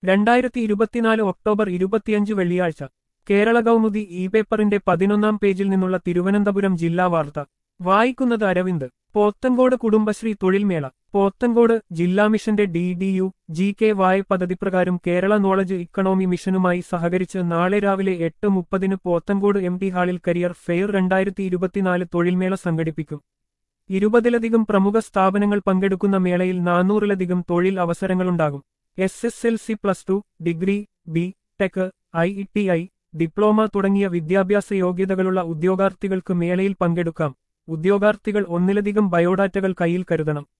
രണ്ടായിരത്തി ഇരുപത്തിനാല് ഒക്ടോബർ ഇരുപത്തിയഞ്ച് വെള്ളിയാഴ്ച കേരള കൗമുദി ഇ പേപ്പറിന്റെ പതിനൊന്നാം പേജിൽ നിന്നുള്ള തിരുവനന്തപുരം ജില്ലാ വാർത്ത വായിക്കുന്നത് അരവിന്ദ് പോത്തൻകോട് കുടുംബശ്രീ തൊഴിൽമേള പോത്തൻകോട് ജില്ലാ മിഷന്റെ D D U G K Y പദ്ധതി പ്രകാരം കേരള നോളജ് ഇക്കണോമി മിഷനുമായി സഹകരിച്ച് നാളെ രാവിലെ എട്ട് മുപ്പതിന് പോത്തൻകോട് എം ടി ഹാളിൽ കരിയർ ഫെയർ രണ്ടായിരത്തി ഇരുപത്തിനാല് തൊഴിൽമേള സംഘടിപ്പിക്കും ഇരുപതിലധികം പ്രമുഖ സ്ഥാപനങ്ങൾ പങ്കെടുക്കുന്ന മേളയിൽ നാനൂറിലധികം തൊഴിൽ അവസരങ്ങളുണ്ടാകും S S L C plus two degree B tech I T I diploma തുടങ്ങിയ വിദ്യാഭ്യാസ യോഗ്യതകളുള്ള ഉദ്യോഗാർത്ഥികൾക്ക് മേളയിൽ പങ്കെടുക്കാം ഉദ്യോഗാർത്ഥികൾ ഒന്നിലധികം ബയോഡാറ്റകൾ കയ്യിൽ കരുതണം